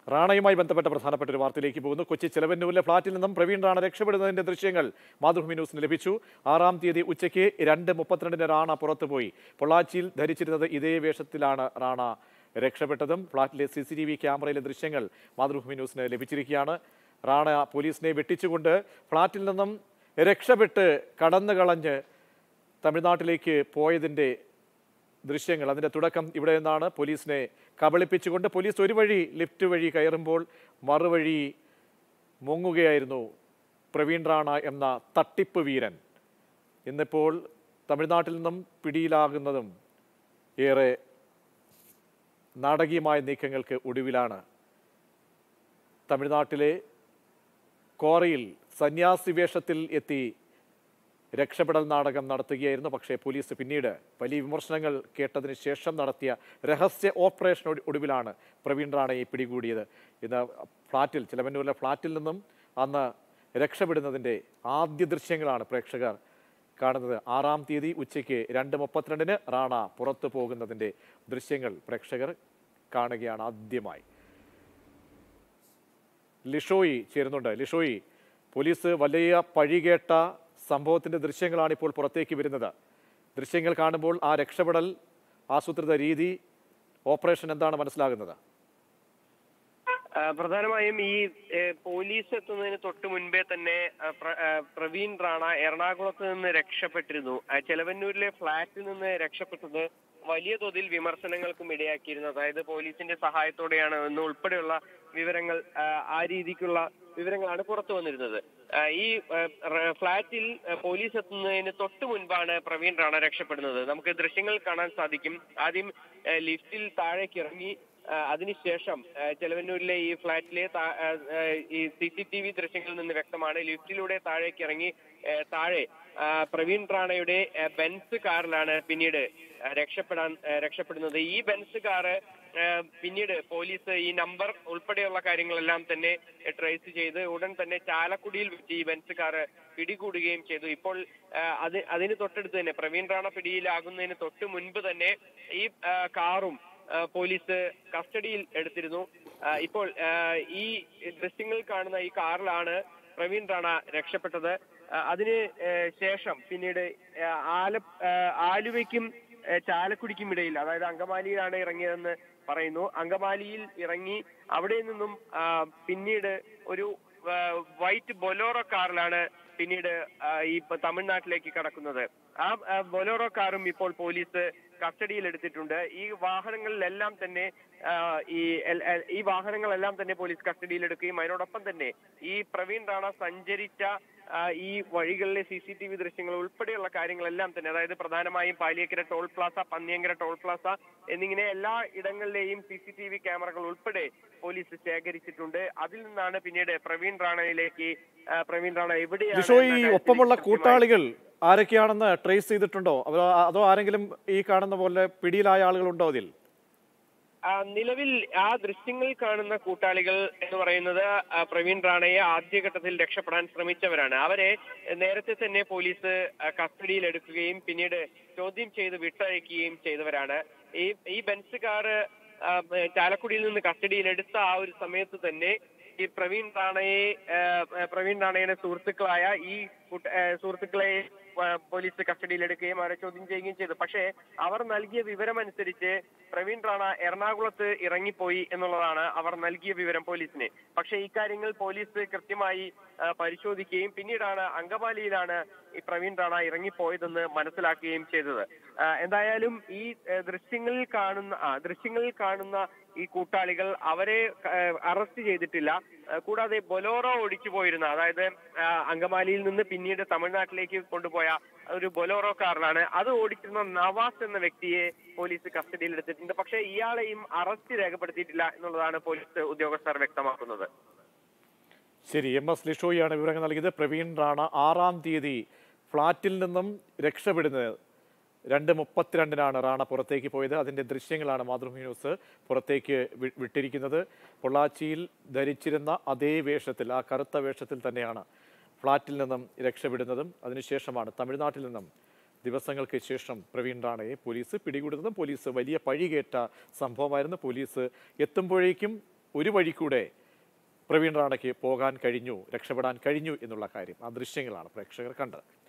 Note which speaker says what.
Speaker 1: റാണയുമായി ബന്ധപ്പെട്ട പ്രധാനപ്പെട്ട ഒരു വാർത്തയിലേക്ക് പോകുന്നു കൊച്ചി ചെലവന്നൂരിലെ ഫ്ളാറ്റിൽ നിന്നും പ്രവീൺ റാണ രക്ഷപ്പെടുന്നതിന്റെ ദൃശ്യങ്ങൾ മാതൃഭൂമി ന്യൂസിന് ലഭിച്ചു ആറാം തീയതി ഉച്ചയ്ക്ക് രണ്ട് മുപ്പത്തിരണ്ടിന് റാണ പുറത്തുപോയി പൊള്ളാച്ചിയിൽ ധരിച്ചിരുന്നത് ഇതേ വേഷത്തിലാണ് റാണ രക്ഷപ്പെട്ടതും ഫ്ളാറ്റിലെ സി സി ടി വി ക്യാമറയിലെ ദൃശ്യങ്ങൾ മാതൃഭൂമി ന്യൂസിന് ലഭിച്ചിരിക്കുകയാണ് റാണ പോലീസിനെ വെട്ടിച്ചുകൊണ്ട് ഫ്ളാറ്റിൽ നിന്നും രക്ഷപ്പെട്ട് കടന്നു കളഞ്ഞ് തമിഴ്നാട്ടിലേക്ക് പോയതിൻ്റെ ദൃശ്യങ്ങൾ അതിൻ്റെ തുടക്കം ഇവിടെ നിന്നാണ് പോലീസിനെ കബളിപ്പിച്ചുകൊണ്ട് പോലീസ് ഒരു വഴി ലിഫ്റ്റ് വഴി കയറുമ്പോൾ മറുവഴി മുങ്ങുകയായിരുന്നു പ്രവീൺ റാണ എന്ന തട്ടിപ്പ് വീരൻ ഇന്നിപ്പോൾ തമിഴ്നാട്ടിൽ നിന്നും പിടിയിലാകുന്നതും ഏറെ നാടകീയമായ നീക്കങ്ങൾക്ക് ഒടുവിലാണ് തമിഴ്നാട്ടിലെ കോറയിൽ സന്യാസി വേഷത്തിൽ എത്തി രക്ഷപ്പെടൽ നാടകം നടത്തുകയായിരുന്നു പക്ഷേ പോലീസ് പിന്നീട് വലിയ വിമർശനങ്ങൾ കേട്ടതിന് ശേഷം നടത്തിയ രഹസ്യ ഓപ്പറേഷൻ ഒടു- ഒടുവിലാണ് പ്രവീൺ റാണയെ പിടികൂടിയത് ഇന്ന് ഫ്ളാറ്റിൽ ചിലവന്നൂരിലെ ഫ്ളാറ്റിൽ നിന്നും അന്ന് രക്ഷപ്പെടുന്നതിൻ്റെ ആദ്യ ദൃശ്യങ്ങളാണ് പ്രേക്ഷകർ കാണുന്നത് ആറാം തീയതി ഉച്ചയ്ക്ക് രണ്ട് മുപ്പത്തിരണ്ടിന് റാണ പുറത്തു പോകുന്നതിൻ്റെ ദൃശ്യങ്ങൾ പ്രേക്ഷകർ കാണുകയാണ് ആദ്യമായി ലിഷോയി ചേരുന്നുണ്ട് ലിഷോയി പോലീസ് വലിയ പഴികേട്ട സംഭവത്തിന്റെ ദൃശ്യങ്ങളാണ് ഇപ്പോൾ പുറത്തേക്ക് വരുന്നത് ദൃശ്യങ്ങൾ കാണുമ്പോൾ ആ രക്ഷപ്പെടൽ ആസൂത്രിത രീതി ഓപ്പറേഷൻ എന്താണ് മനസ്സിലാകുന്നത്
Speaker 2: ആ, പ്രധാനമായും ഈ ഏ, പോലീസ് എത്തുന്നതിന് തൊട്ട് മുൻപേ തന്നെ ആ, പ്ര- ആ, പ്രവീൺ റാണ എറണാകുളത്ത് നിന്ന് രക്ഷപ്പെട്ടിരുന്നു ആ, ചെലവന്നൂരിലെ ഫ്ളാറ്റിൽ നിന്ന് രക്ഷപ്പെട്ടത് വലിയ തോതിൽ വിമർശനങ്ങൾക്കും ഇടയാക്കിയിരുന്നു അതായത് പോലീസിന്റെ സഹായത്തോടെയാണ് എന്ന് ഉൾപ്പെടെയുള്ള വിവരങ്ങൾ ആ, ആ രീതിക്കുള്ള വിവരങ്ങളാണ് പുറത്തു വന്നിരുന്നത് ആ, ഈ ആ, റ- ഫ്ളാറ്റിൽ ആ, പോലീസ് എത്തുന്നതിന് തൊട്ട് മുൻപാണ് പ്രവീൺ റാണ രക്ഷപ്പെടുന്നത് നമുക്ക് ദൃശ്യങ്ങൾ കാണാൻ സാധിക്കും ആദ്യം ആ, ലിഫ്റ്റിൽ താഴേക്ക് ഇറങ്ങി ആ, അതിനുശേഷം ആ, ചെലവന്നൂരിലെ ഈ ഫ്ളാറ്റിലെ താ- ആ, ആ, ഈ സി സി ടി വി ദൃശ്യങ്ങളിൽ നിന്ന് വ്യക്തമാണ് ലിഫ്റ്റിലൂടെ താഴേക്ക് ഇറങ്ങി ആ, താഴെ ആ, പ്രവീൺ റാണയുടെ ആ, ബെൻസ് കാറിലാണ് പിന്നീട് ആ, രക്ഷപ്പെടാൻ ആ, രക്ഷപ്പെടുന്നത് ഈ ബെൻസ് കാറ് ആ, പിന്നീട് പോലീസ് ഈ നമ്പർ ഉൾപ്പെടെയുള്ള കാര്യങ്ങളെല്ലാം തന്നെ ട്രേസ് ചെയ്ത് ഉടൻ തന്നെ ചാലക്കുടിയിൽ വെച്ച് ഈ ബെൻസ് കാറ് പിടികൂടുകയും ചെയ്തു ഇപ്പോൾ ആ, അത് അതിന് തൊട്ടടുത്ത് തന്നെ പ്രവീൺ റാണ പിടിയിലാകുന്നതിന് തൊട്ട് മുൻപ് തന്നെ ഈ ആ, കാറും ആ, പോലീസ് കസ്റ്റഡിയിൽ എടുത്തിരുന്നു ആ, ഇപ്പോൾ ആ, ഈ ദൃശ്യങ്ങളിൽ കാണുന്ന ഈ കാറിലാണ് പ്രവീൺ റാണ രക്ഷപ്പെട്ടത് ആ, അതിന് ആ, ശേഷം പിന്നീട് ആ, ആല ആ, ആലുവയ്ക്കും ആ, ചാലക്കുടിക്കും ഇടയിൽ അതായത് അങ്കമാലിയിലാണ് ഇറങ്ങിയതെന്ന് പറയുന്നു അങ്കമാലിയിൽ ഇറങ്ങി അവിടെ നിന്നും ആ, പിന്നീട് ഒരു ആ, വൈറ്റ് ബൊലോറോ കാറിലാണ് പിന്നീട് ആ, ഈ പ- തമിഴ്നാട്ടിലേക്ക് കടക്കുന്നത് ആ ആ, ബൊലോറോ കാറും ഇപ്പോൾ പോലീസ് കസ്റ്റഡിയിൽ എടുത്തിട്ടുണ്ട് ഈ വാഹനങ്ങളിലെല്ലാം തന്നെ ആ, ഈ എൽ- എൽ- ഈ വാഹനങ്ങളെല്ലാം തന്നെ പോലീസ് കസ്റ്റഡിയിൽ എടുക്കുകയും അതിനോടൊപ്പം തന്നെ ഈ പ്രവീൺ റാണ സഞ്ചരിച്ച ആ, ഈ വഴികളിലെ സി സി ടി വി ദൃശ്യങ്ങൾ ഉൾപ്പെടെയുള്ള കാര്യങ്ങളെല്ലാം തന്നെ അതായത് പ്രധാനമായും Paliyekkara toll plaza Panniyankara toll plaza എന്നിങ്ങനെ എല്ലാ ഇടങ്ങളിലെയും സി സി ടി വി ക്യാമറകൾ ഉൾപ്പെടെ പോലീസ് ശേഖരിച്ചിട്ടുണ്ട് അതിൽ നിന്നാണ് പിന്നീട് പ്രവീൺ റാണയിലേക്ക് ആ, പ്രവീൺ റാണ എവിടെയാണ്
Speaker 1: ലിഷോയി
Speaker 2: എന്ന കാര്യത്തിൽ
Speaker 1: ഒപ്പമുള്ള
Speaker 2: കൃത്യമായി-
Speaker 1: കൂട്ടാളികൾ ആരൊക്കെയാണെന്ന് ട്രേസ് ചെയ്തിട്ടുണ്ടോ അതോ അതോ ആരെങ്കിലും ഈ കാണുന്ന പോലെ പിടിയിലായ ആളുകളുണ്ടോ അതിൽ
Speaker 2: ആ, നിലവിൽ ആ ദൃശ്യങ്ങളിൽ കാണുന്ന കൂട്ടാളികൾ എന്ന് പറയുന്നത് ആ, പ്രവീൺ റാണയെ ആദ്യഘട്ടത്തിൽ രക്ഷപ്പെടാൻ ശ്രമിച്ചവരാണ് അവരെ നേരത്തെ തന്നെ പോലീസ് ആ, കസ്റ്റഡിയിൽ എടുക്കുകയും പിന്നീട് ചോദ്യം ചെയ്ത് വിട്ടയക്കുകയും ചെയ്തവരാണ് ഈ ഈ ബെൻസ് കാറ് ആ, ചാലക്കുടിയിൽ നിന്ന് കസ്റ്റഡിയിൽ എടുത്ത ആ ഒരു സമയത്ത് തന്നെ ഈ പ്രവീൺ റാണയെ ആ, പ്രവീൺ റാണയുടെ സുഹൃത്തുക്കളായ ഈ കൂട്ട- ആ, സുഹൃത്തുക്കളെ ആ, പോലീസ് കസ്റ്റഡിയിൽ എടുക്കുകയും അവരെ ചോദ്യം ചെയ്യുകയും ചെയ്തു പക്ഷേ അവർ നൽകിയ വിവരമനുസരിച്ച് പ്രവീൺ റാണ എറണാകുളത്ത് ഇറങ്ങിപ്പോയി എന്നുള്ളതാണ് അവർ നൽകിയ വിവരം പോലീസിന് പക്ഷേ ഇക്കാര്യങ്ങൾ പോലീസ് കൃത്യമായി ആ, പരിശോധിക്കുകയും പിന്നീടാണ് അങ്കമാലിയിലാണ് ഈ പ്രവീൺ റാണ ഇറങ്ങിപ്പോയതെന്ന് മനസ്സിലാക്കുകയും ചെയ്തത് ആ, എന്തായാലും ഈ ആ, ദൃശ്യങ്ങളിൽ കാണുന്ന ആ, ദൃശ്യങ്ങളിൽ കാണുന്ന ഈ കൂട്ടാളികൾ അവരെ ആ, അറസ്റ്റ് ചെയ്തിട്ടില്ല ആ, കൂടാതെ ബൊലോറോ ഓടിച്ചു പോയിരുന്ന അതായത് ആ, അങ്കമാലിയിൽ നിന്ന് പിന്നീട് തമിഴ്നാട്ടിലേക്ക് കൊണ്ടുപോയ ഒരു ബൊലോറോ കാറിലാണ് അത് ഓടിച്ചിരുന്ന നവാസ് എന്ന വ്യക്തിയെ പോലീസ് കസ്റ്റഡിയിൽ എടുത്തിട്ടുണ്ട് പക്ഷേ ഇയാളെയും അറസ്റ്റ് രേഖപ്പെടുത്തിയിട്ടില്ല എന്നുള്ളതാണ് പോലീസ് ഉദ്യോഗസ്ഥർ വ്യക്തമാക്കുന്നത്
Speaker 1: ശരി എം എസ് ലിഷോയാണ് വിവരങ്ങൾ നൽകിയത് പ്രവീൺ റാണ ആറാം തീയതി ഫ്ളാറ്റിൽ നിന്നും രക്ഷപ്പെടുന്നത് രണ്ട് മുപ്പത്തിരണ്ടിനാണ് റാണ പുറത്തേക്ക് പോയത് അതിൻ്റെ ദൃശ്യങ്ങളാണ് മാതൃഭൂമി ന്യൂസ് പുറത്തേക്ക് വി- വിട്ടിരിക്കുന്നത് പൊള്ളാച്ചിയിൽ ധരിച്ചിരുന്ന അതേ വേഷത്തിൽ ആ കറുത്ത വേഷത്തിൽ തന്നെയാണ് ഫ്ളാറ്റിൽ നിന്നും രക്ഷപ്പെടുന്നതും അതിനുശേഷമാണ് തമിഴ്നാട്ടിൽ നിന്നും ദിവസങ്ങൾക്ക് ശേഷം പ്രവീൺ റാണയെ പോലീസ് പിടികൂടുന്നതും പോലീസ് വലിയ പഴികേറ്റ സംഭവമായിരുന്നു പോലീസ് എത്തുമ്പോഴേക്കും ഒരു വഴി കൂടെ പ്രവീൺ റാണയ്ക്ക് പോകാൻ കഴിഞ്ഞു രക്ഷപ്പെടാൻ കഴിഞ്ഞു എന്നുള്ള കാര്യം ആ ദൃശ്യങ്ങളാണ് പ്രേക്ഷകർ കണ്ടത്